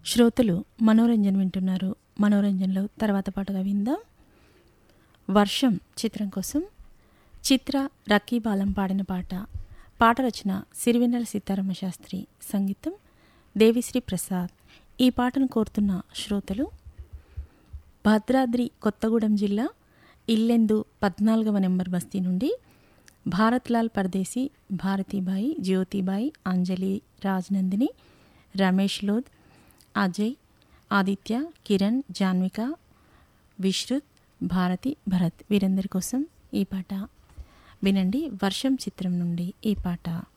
శ్రోతలు మనోరంజన్ వింటున్నారు మనోరంజన్లో తర్వాత పాటగా విందాం వర్షం చిత్రం కోసం చిత్ర రక్కీబాలం పాడిన పాట పాట రచన సిరివెన్నెల సీతారామ శాస్త్రి సంగీతం దేవిశ్రీ ప్రసాద్ ఈ పాటను కోరుతున్న శ్రోతలు భద్రాద్రి కొత్తగూడెం జిల్లా ఇల్లెందు పద్నాలుగవ నెంబర్ బస్తీ నుండి భారత్లాల్ పర్దేశీ భారతీబాయి జ్యోతిబాయి అంజలి రాజనందిని రమేష్ లోద్ అజయ్ ఆదిత్య కిరణ్ జాన్విక విశ్రుత్ భారతి భరత్ వీరందరి కోసం ఈ పాట వినండి వర్షం చిత్రం నుండి ఈ పాట